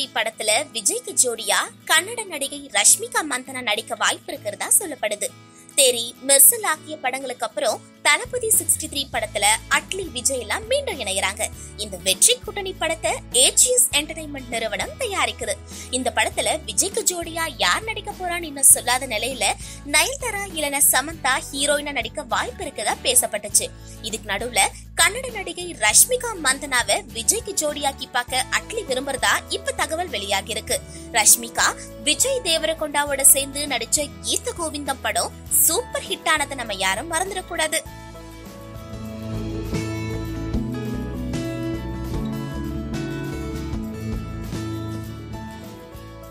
three படத்துல விஜய்க்கு ஜோடியா கன்னட நடிகை ரஷ்மிகா மந்தனா நடிக்க வாய்ப்பு இருக்கிறதா சொல்லப்படுது தெரி மெர்சல் ஆகிய படங்களுக்கு அப்புறம் தளபதி சிக்ஸ்டி த்ரீ படத்துல அட்லி விஜய் எல்லாம் மீண்டும் இணையறாங்க இந்த வெற்றி கூட்டணி படத்தை ஏஜிஎஸ் என்டர்டைன்மெண்ட் நிறுவனம் தயாரிக்குது இந்த படத்துல விஜய்க்கு ஜோடியா யார் நடிக்க போறான்னு இன்னும் சொல்லாத நிலையில நயன்தாரா இல்லைன்னா சமந்தா ஹீரோயினா நடிக்க வாய்ப்பு இருக்கதா பேசப்பட்டுச்சு இதுக்கு நடுவுல கன்னட நடிகை ரஷ்மிகா மந்தனாவை விஜய்க்கு ஜோடியாக்கி பார்க்க அட்லி விரும்புறதா இப்ப தகவல் வெளியாகி இருக்கு ரஷ்மிகா விஜய் தேவரகொண்டாவோட சேர்ந்து நடிச்ச கீத கோவிந்தம் படம் சூப்பர் ஹிட் ஆனதை நம்ம யாரும் மறந்துடக்கூடாது